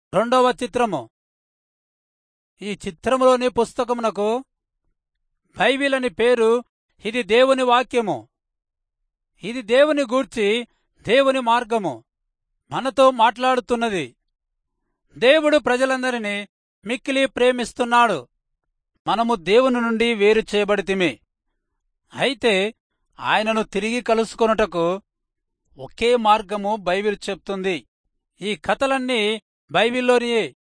రెండవ చిత్రము ఈ చిత్రములోని పుస్తకమునకు బైబిల్ అని పేరు ఇది దేవుని వాక్యము ఇది దేవుని గూర్చి దేవుని మార్గము మనతో మాట్లాడుతున్నది దేవుడు ప్రజలందరినీ మిక్కిలి ప్రేమిస్తున్నాడు మనము దేవుని నుండి వేరు చేయబడితిమి అయితే ఆయనను తిరిగి కలుసుకొనుటకు ఒకే మార్గము బైబిల్ చెప్తుంది ఈ కథలన్నీ బైబిల్లోనియే